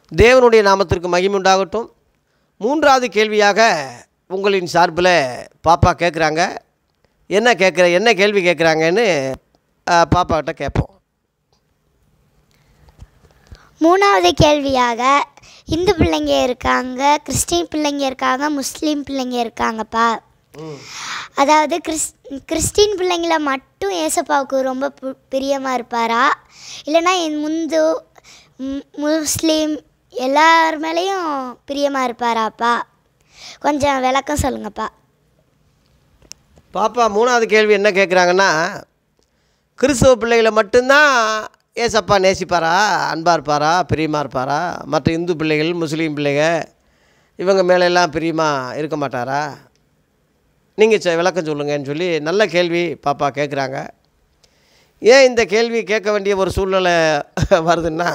தேவனுடைய நாமத்திற்கு மகிமை உண்டாகட்டும் மூன்றாவது கேள்வியாக உங்களின் சார்பில் பாப்பா கேட்குறாங்க என்ன கேட்குற என்ன கேள்வி கேட்குறாங்கன்னு பாப்பா கிட்ட கேட்போம் மூணாவது கேள்வியாக இந்து பிள்ளைங்க இருக்காங்க கிறிஸ்டின் பிள்ளைங்க இருக்காங்க முஸ்லீம் பிள்ளைங்க இருக்காங்கப்பா அதாவது கிறிஸ் கிறிஸ்டின் பிள்ளைங்கள மட்டும் ஏசப்பாவுக்கு ரொம்ப பு- பிரியமா இருப்பாரா இல்லைன்னா இந்த முந்து ம், முஸ்லீம் எல்லார் மேலேயும் பிரியமாக இருப்பாராப்பா கொஞ்சம் விளக்கம் சொல்லுங்கப்பா பாப்பா மூணாவது கேள்வி என்ன கேட்குறாங்கன்னா கிறிஸ்தவ பிள்ளைகளை மட்டும்தான் ஏசப்பா நேசிப்பாரா அன்பாக இருப்பாரா பிரியமாக இருப்பாரா மற்ற இந்து பிள்ளைகள் முஸ்லீம் பிள்ளைங்க இவங்க மேலெல்லாம் பிரியமாக இருக்க மாட்டாரா நீங்கள் சொ விளக்கம் சொல்லுங்கன்னு சொல்லி நல்ல கேள்வி பாப்பா கேட்குறாங்க ஏன் இந்த கேள்வி கேட்க வேண்டிய ஒரு சூழ்நிலை வருதுன்னா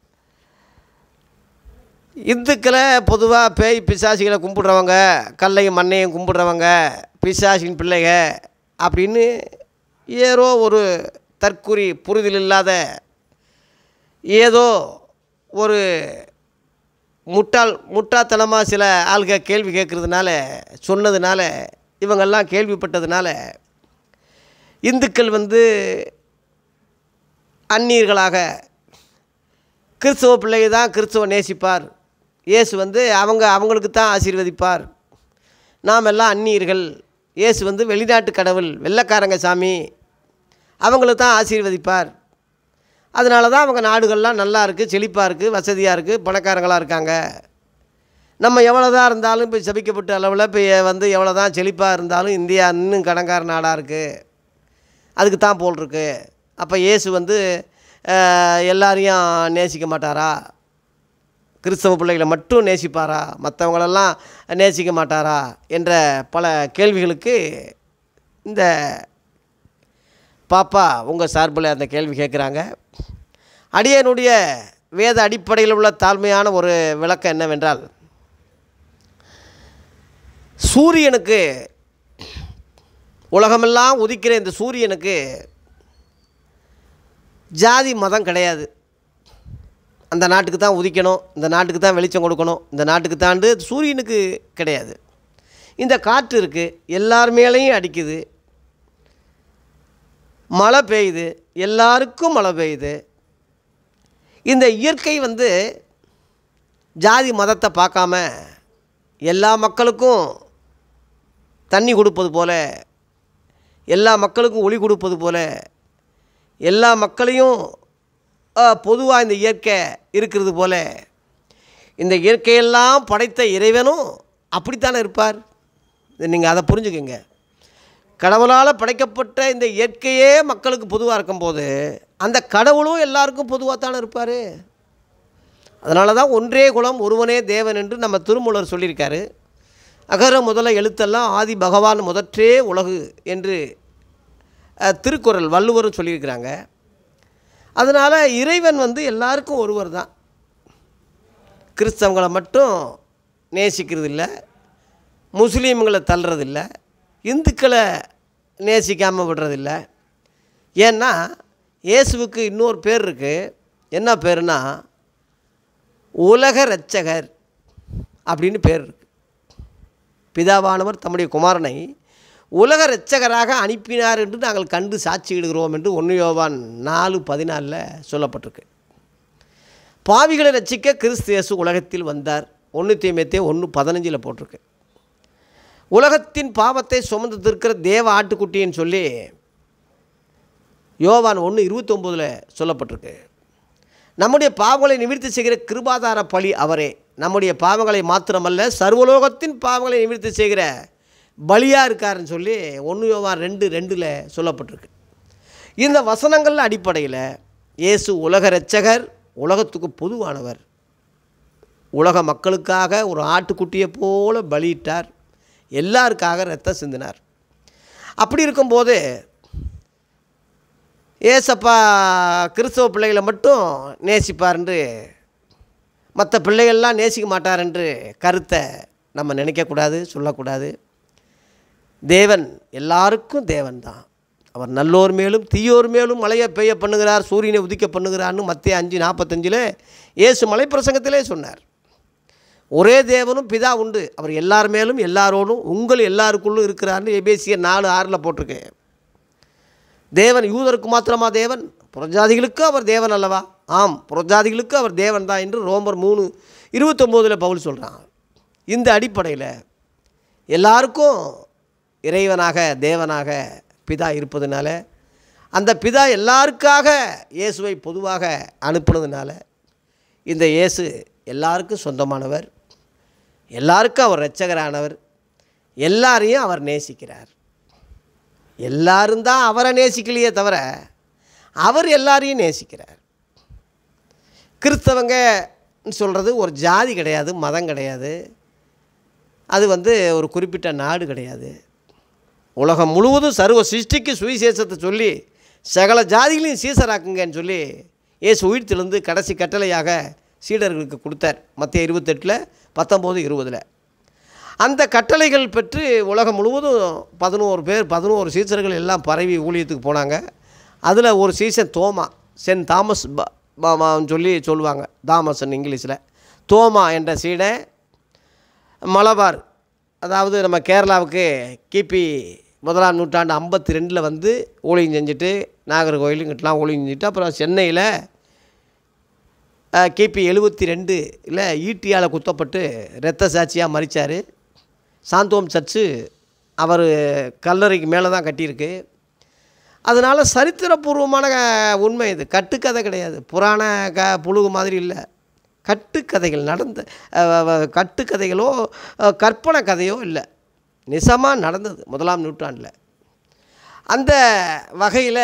இந்துக்களை பொதுவாக பேய் பிசாசிகளை கும்பிடுறவங்க கல்லையும் மண்ணையும் கும்பிடுறவங்க பிசாசின் பிள்ளைக அப்படின்னு ஏதோ ஒரு தற்குறி புரிதல் இல்லாத ஏதோ ஒரு முட்டாள் முட்டாத்தனமாக சில ஆள்க கேள்வி கேட்குறதுனால சொன்னதுனால இவங்கெல்லாம் கேள்விப்பட்டதுனால இந்துக்கள் வந்து அந்நியர்களாக கிறிஸ்துவ பிள்ளையை தான் கிறிஸ்துவ நேசிப்பார் இயேசு வந்து அவங்க அவங்களுக்கு தான் ஆசீர்வதிப்பார் நாம் எல்லாம் அந்நியர்கள் இயேசு வந்து வெளிநாட்டு கடவுள் வெள்ளைக்காரங்க சாமி அவங்களுக்கு தான் ஆசீர்வதிப்பார் அதனால தான் அவங்க நாடுகள்லாம் நல்லா இருக்குது செழிப்பாக இருக்குது வசதியாக இருக்குது பணக்காரங்களாக இருக்காங்க நம்ம எவ்வளோ தான் இருந்தாலும் இப்போ சபிக்கப்பட்ட அளவில் இப்போ வந்து எவ்வளோ தான் செழிப்பாக இருந்தாலும் இந்தியா இன்னும் கடங்கார நாடாக இருக்குது அதுக்கு தான் போல் இருக்கு அப்போ இயேசு வந்து அஹ், எல்லாரையும் நேசிக்க மாட்டாரா கிறிஸ்தவ பிள்ளைகளை மட்டும் நேசிப்பாரா மற்றவங்களெல்லாம் நேசிக்க மாட்டாரா என்ற பல கேள்விகளுக்கு இந்த பாப்பா உங்கள் சார்பில் அந்த கேள்வி கேட்குறாங்க அடியனுடைய வேத அடிப்படையில் உள்ள தாழ்மையான ஒரு விளக்கம் என்னவென்றால் சூரியனுக்கு உலகமெல்லாம் உதிக்கிற இந்த சூரியனுக்கு ஜாதி மதம் கிடையாது அந்த நாட்டுக்கு தான் உதிக்கணும் இந்த நாட்டுக்கு தான் வெளிச்சம் கொடுக்கணும் இந்த நாட்டுக்கு தாண்டு சூரியனுக்கு கிடையாது இந்த காற்று இருக்குது எல்லார் மேலேயும் அடிக்குது மழை பெய்யுது எல்லாருக்கும் மழை பெய்யுது இந்த இயற்கை வந்து ஜாதி மதத்தை பார்க்காம எல்லா மக்களுக்கும் தண்ணி கொடுப்பது போல எல்லா மக்களுக்கும் ஒளி கொடுப்பது போல எல்லா மக்களையும் பொதுவாக இந்த இயற்கை இருக்கிறது போல இந்த இயற்கையெல்லாம் படைத்த இறைவனும் அப்படித்தானே இருப்பார் நீங்கள் அதை புரிஞ்சுக்கங்க கடவுளால் படைக்கப்பட்ட இந்த இயற்கையே மக்களுக்கு பொதுவாக இருக்கும்போது அந்த கடவுளும் எல்லாருக்கும் பொதுவாக தானே இருப்பார் அதனால தான் ஒன்றே குலம் ஒருவனே தேவன் என்று நம்ம திருமூலர் சொல்லியிருக்காரு அகர முதல எழுத்தெல்லாம் ஆதி பகவான் முதற்றே உலகு என்று அஹ், திருக்குறள் வள்ளுவரும் சொல்லியிருக்கிறாங்க அதனால் இறைவன் வந்து எல்லாருக்கும் ஒருவர் தான் கிறிஸ்தவங்களை மட்டும் நேசிக்கிறது இல்லை முஸ்லீம்களை தள்ளுறதில்ல இந்துக்களை நேசிக்காமல் விடுறதில்ல ஏன்னா இயேசுவுக்கு இன்னொரு பேர் இருக்குது என்ன பேருனா உலக இரட்சகர் அப்படின்னு பேர் இருக்கு பிதாவானவர் தம்முடைய குமாரனை உலக இரட்சகராக அனுப்பினார் என்று நாங்கள் கண்டு சாட்சியிடுகிறோம் என்று ஒன்று யோவான் நாலு பதினாலில் சொல்லப்பட்டிருக்கு பாவிகளை ரட்சிக்க கிறிஸ்து இயேசு உலகத்தில் வந்தார் ஒன்று தீமைத்தே ஒன்று பதினஞ்சில் போட்டிருக்கு உலகத்தின் பாவத்தை சுமந்து தீர்க்கிற தேவ ஆட்டுக்குட்டின்னு சொல்லி யோவான் ஒன்று இருபத்தொம்போதில் சொல்லப்பட்டிருக்கு நம்முடைய பாவங்களை நிவர்த்தி செய்கிற கிருபாதார பலி அவரே நம்முடைய பாவங்களை மாத்திரமல்ல சர்வலோகத்தின் பாவங்களை நிவர்த்தி செய்கிற பலியாக இருக்காருன்னு சொல்லி ஒன்று யோவான் ரெண்டு ரெண்டில் சொல்லப்பட்டிருக்கு இந்த வசனங்கள் அடிப்படையில் இயேசு உலக இரட்சகர் உலகத்துக்கு பொதுவானவர் உலக மக்களுக்காக ஒரு ஆட்டுக்குட்டியை போல பலியிட்டார் எல்லாருக்காக ரத்தம் சிந்தினார் அப்படி இருக்கும்போது ஏசப்பா கிறிஸ்தவ பிள்ளைகளை மட்டும் நேசிப்பார் மற்ற பிள்ளைகள்லாம் நேசிக்க மாட்டார் என்று கருத்தை நம்ம நினைக்கக்கூடாது சொல்லக்கூடாது தேவன் எல்லாருக்கும் தேவன் தான் அவர் நல்லோர் மேலும் தீயோர் மேலும் மழையை பெய்ய பண்ணுகிறார் சூரியனை உதிக்க பண்ணுகிறார்னு மத்திய அஞ்சு நாற்பத்தஞ்சில் இயேசு மலை பிரசங்கத்திலே சொன்னார் ஒரே தேவனும் பிதா உண்டு அவர் எல்லார் மேலும் எல்லாரோடும் உங்கள் எல்லாருக்குள்ளும் இருக்கிறார்னு எபேசியர் நாலு ஆறில் போட்டிருக்கேன் தேவன் யூதருக்கு மாத்திரமா தேவன் புறஜாதிகளுக்கு அவர் தேவன் அல்லவா ஆம் புறஜாதிகளுக்கு அவர் தேவன் தான் என்று ரோமர் மூணு இருபத்தொம்போதில் பவுல் சொல்கிறான் இந்த அடிப்படையில் எல்லாருக்கும் இறைவனாக தேவனாக பிதா இருப்பதுனால அந்த பிதா எல்லாருக்காக இயேசுவை பொதுவாக அனுப்புனதுனால இந்த இயேசு எல்லாருக்கும் சொந்தமானவர் எல்லாருக்கும் அவர் இரட்சகரானவர் எல்லாரையும் அவர் நேசிக்கிறார் எல்லாரும் தான் அவரை நேசிக்கலையே தவிர அவர் எல்லாரையும் நேசிக்கிறார் கிறிஸ்தவங்க சொல்கிறது ஒரு ஜாதி கிடையாது மதம் கிடையாது அது வந்து ஒரு குறிப்பிட்ட நாடு கிடையாது உலகம் முழுவதும் சர்வ சிருஷ்டிக்கு சுவிசேஷத்தை சொல்லி சகல ஜாதிகளையும் சீசராக்குங்கன்னு சொல்லி இயேசு உயிர்த்திலிருந்து கடைசி கட்டளையாக சீடர்களுக்கு கொடுத்தார் மத்திய இருபத்தெட்டில் பத்தொம்போது இருபதில் அந்த கட்டளைகள் பெற்று உலகம் முழுவதும் பதினோரு பேர் பதினோரு சீசர்கள் எல்லாம் பரவி ஊழியத்துக்கு போனாங்க அதில் ஒரு சீசன் தோமா சென்ட் தாமஸ் ப- பாமான்னு சொல்லி சொல்லுவாங்க தாமஸ்ன்னு இங்கிலீஷில் தோமா என்ற சீடை மலபார் அதாவது நம்ம கேரளாவுக்கு கிபி முதலாம் நூற்றாண்டு ஐம்பத்தி ரெண்டில் வந்து ஊழியம் செஞ்சுட்டு நாகர்கோயிலுங்கிட்டலாம் ஊழியம் செஞ்சுட்டு அப்புறம் சென்னையில் அஹ், கிபி எழுபத்தி ரெண்டு இல்லை ஈட்டியால் குத்தப்பட்டு இரத்த சாட்சியாக மறிச்சார் சாந்தோம் சர்ச்சு அவர் கல்லறைக்கு மேலே தான் கட்டியிருக்கு அதனால் சரித்திரபூர்வமான க- உண்மை இது கட்டுக்கதை கிடையாது புராண க புழுகு மாதிரி இல்லை கட்டுக்கதைகள் நடந்த அஹ், அஹ், கட்டுக்கதைகளோ அஹ், கற்பனை கதையோ இல்லை நிசமாக நடந்தது முதலாம் நூற்றாண்டில் அந்த வகையில்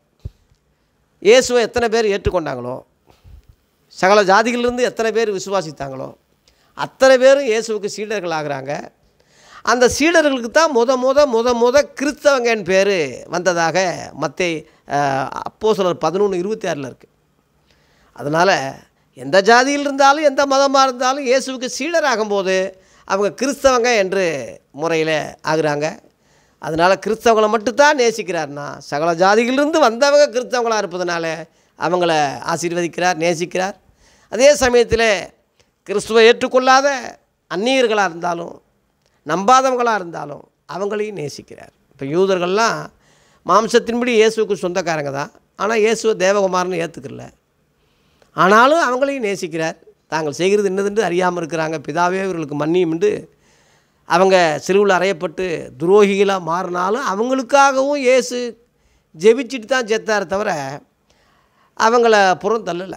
இயேசுவை எத்தனை பேர் ஏற்றுக்கொண்டாங்களோ சகல ஜாதிகளிலிருந்து எத்தனை பேர் விசுவாசித்தாங்களோ அத்தனை பேரும் இயேசுவுக்கு சீடர்கள் ஆகுறாங்க அந்த சீடர்களுக்கு தான் முத முத முத முத கிறிஸ்தவங்கன்னு பேர் வந்ததாக மத்தை அப்போ சிலர் பதினொன்று இருபத்தி ஆறில் இருக்குது அதனால் எந்த ஜாதியில் இருந்தாலும் எந்த மதமாக இருந்தாலும் இயேசுவுக்கு சீடராகும்போது அவங்க கிறிஸ்தவங்க என்று முறையில் ஆகுறாங்க அதனால் கிறிஸ்தவங்களை மட்டும்தான் நேசிக்கிறார்னா சகல ஜாதிகளிலிருந்து வந்தவங்க கிறிஸ்தவங்களாக இருப்பதனால அவங்கள ஆசீர்வதிக்கிறார் நேசிக்கிறார் அதே சமயத்தில் கிறிஸ்துவை ஏற்றுக்கொள்ளாத அந்நியர்களாக இருந்தாலும் நம்பாதவங்களாக இருந்தாலும் அவங்களையும் நேசிக்கிறார் இப்போ யூதர்கள்லாம் மாம்சத்தின்படி இயேசுவுக்கு சொந்தக்காரங்க தான் ஆனால் இயேசுவை தேவகுமாரன்னு ஏற்றுக்கல ஆனாலும் அவங்களையும் நேசிக்கிறார் தாங்கள் செய்கிறது என்னதென்று அறியாமல் இருக்கிறாங்க பிதாவே இவர்களுக்கு மன்னியும்ண்டு அவங்க சிலுவில் அறையப்பட்டு துரோகிகளாக மாறினாலும் அவங்களுக்காகவும் இயேசு ஜெபிச்சுட்டு தான் செத்தார் தவிர அவங்கள புறம் தள்ளலை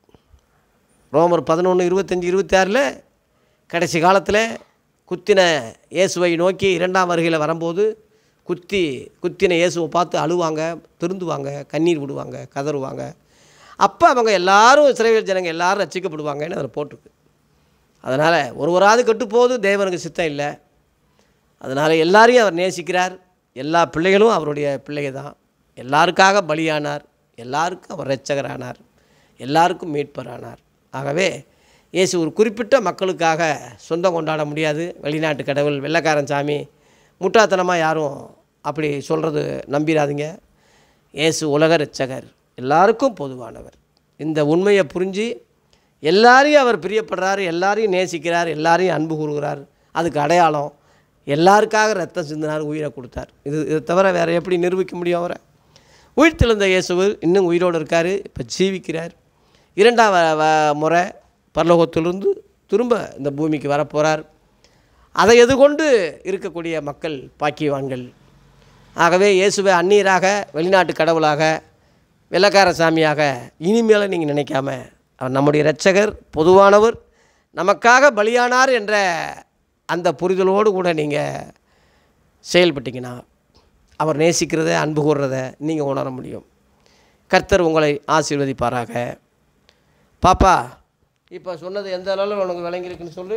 ரோமர் பதினொன்று இருபத்தஞ்சி இருபத்தாறில் கடைசி காலத்தில் குத்தின இயேசுவை நோக்கி இரண்டாம் வருகையில் வரும்போது குத்தி குத்தின இயேசுவை பார்த்து அழுவாங்க திருந்துவாங்க கண்ணீர் விடுவாங்க கதறுவாங்க அப்போ அவங்க எல்லாரும் இஸ்ரேல் ஜனங்க எல்லாரும் ரசிக்கப்படுவாங்கன்னு அதில் போட்டிருக்கு அதனால் ஒருவராது கெட்டுப்போது தேவனுக்கு சித்தம் இல்லை அதனால் எல்லாரையும் அவர் நேசிக்கிறார் எல்லா பிள்ளைகளும் அவருடைய பிள்ளைகள் தான் எல்லாருக்காக பலியானார் எல்லாருக்கும் அவர் இரட்சகரானார் எல்லாருக்கும் மீட்பரானார் ஆகவே இயேசு ஒரு குறிப்பிட்ட மக்களுக்காக சொந்தம் கொண்டாட முடியாது வெளிநாட்டு கடவுள் வெள்ளைக்காரன் சாமி முட்டாத்தனமாக யாரும் அப்படி சொல்கிறது நம்பிடாதீங்க இயேசு உலக இரட்சகர் எல்லாருக்கும் பொதுவானவர் இந்த உண்மையை புரிஞ்சு எல்லாரையும் அவர் பிரியப்படுறார் எல்லாரையும் நேசிக்கிறார் எல்லாரையும் அன்பு கூறுகிறார் அதுக்கு அடையாளம் எல்லாருக்காக ரத்தம் சிந்தினார் உயிரை கொடுத்தார் இது இதை தவிர வேறு எப்படி நிரூபிக்க முடியும் அவரை உயிர்த்தெழுந்த இயேசுவு இன்னும் உயிரோடு இருக்கார் இப்போ ஜீவிக்கிறார் இரண்டாம் வ- வ- முறை பரலோகத்திலிருந்து திரும்ப இந்த பூமிக்கு வரப்போகிறார் அதை எதிர்கொண்டு இருக்கக்கூடிய மக்கள் பாக்கியவான்கள் ஆகவே இயேசுவை அந்நியராக வெளிநாட்டு கடவுளாக வெள்ளக்கார சாமியாக இனிமேல் நீங்கள் நினைக்காம அவர் நம்முடைய இரட்சகர் பொதுவானவர் நமக்காக பலியானார் என்ற அந்த புரிதலோடு கூட நீங்கள் செயல்பட்டீங்கன்னா அவர் நேசிக்கிறத அன்பு கூறுறத நீங்கள் உணர முடியும் கர்த்தர் உங்களை ஆசீர்வதிப்பாராக பாப்பா இப்போ சொன்னது எந்த அளவில் உனக்கு விளங்கியிருக்குன்னு சொல்லு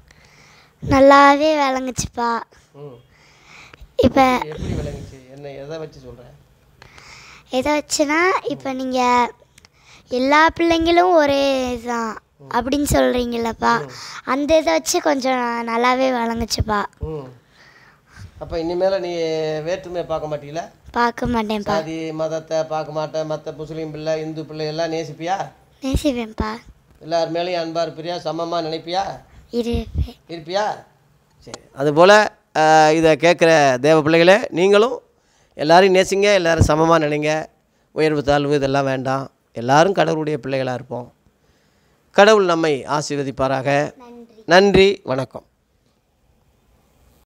நல்லாவே விளங்குச்சுப்பா ம் இப்போ எப்படி விளங்குச்சு என்ன எதை வச்சு சொல்கிறேன் எதை வச்சுன்னா இப்போ நீங்கள் எல்லா பிள்ளைங்களும் ஒரே இதுதான் அப்படின்னு சொல்கிறீங்களப்பா அந்த இதை வச்சு கொஞ்சம் நல்லாவே விளங்குச்சுப்பா ம் அப்போ இனிமேல் நீ வேற்றுமையை பார்க்க மாட்டீங்களா பார்க்க மாட்டேன்ப்பா சாதி மதத்தை பார்க்க மாட்டேன் மற்ற முஸ்லீம் பிள்ளை இந்து பிள்ளை எல்லாம் நேசிப்பியா நேசிப்பேன்ப்பா எல்லார் மேலேயும் அன்பா இருப்பியா சமமாக நினைப்பியா இருப்பேன் இருப்பியா சரி அதுபோல் இதை கேட்குற தேவ பிள்ளைகளே நீங்களும் எல்லாரையும் நேசிங்க எல்லாரும் சமமாக நினைங்க உயர்வு தாழ்வு இதெல்லாம் வேண்டாம் எல்லாரும் கடவுளுடைய பிள்ளைகளாக இருப்போம் கடவுள் நம்மை ஆசீர்வதிப்பாராக நன்றி வணக்கம்